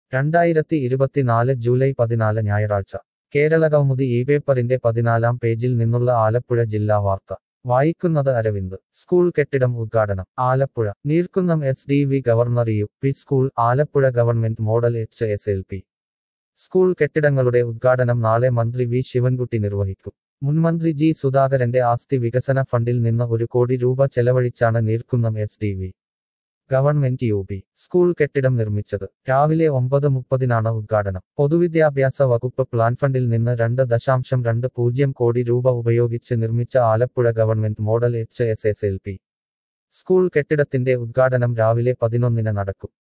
രണ്ടായിരത്തി ഇരുപത്തിനാല് ജൂലൈ പതിനാല് ഞായറാഴ്ച കേരള കൗമുദി ഈ പേപ്പറിന്റെ പതിനാലാം പേജിൽ നിന്നുള്ള ആലപ്പുഴ ജില്ലാ വാർത്ത വായിക്കുന്നത് അരവിന്ദ് സ്കൂൾ കെട്ടിടം ഉദ്ഘാടനം Alappuzha Neerkunnam S D V governor U P school Alappuzha government model H S L P school കെട്ടിടങ്ങളുടെ ഉദ്ഘാടനം നാളെ മന്ത്രി വി ശിവൻകുട്ടി നിർവഹിക്കും മുൻമന്ത്രി ജി സുധാകരന്റെ ആസ്തി വികസന ഫണ്ടിൽ നിന്ന് ഒരു കോടി രൂപ ചെലവഴിച്ചാണ് Neerkunnam S D V government U P school കെട്ടിടം നിർമ്മിച്ചത് രാവിലെ ഒമ്പത് മുപ്പതിനാണ് ഉദ്ഘാടനം പൊതുവിദ്യാഭ്യാസ വകുപ്പ് പ്ലാൻ ഫണ്ടിൽ നിന്ന് രണ്ട് ദശാംശം രണ്ട് പൂജ്യം കോടി രൂപ ഉപയോഗിച്ച് നിർമ്മിച്ച Alappuzha government model H S S L P school കെട്ടിടത്തിന്റെ ഉദ്ഘാടനം രാവിലെ പതിനൊന്നിന് നടക്കും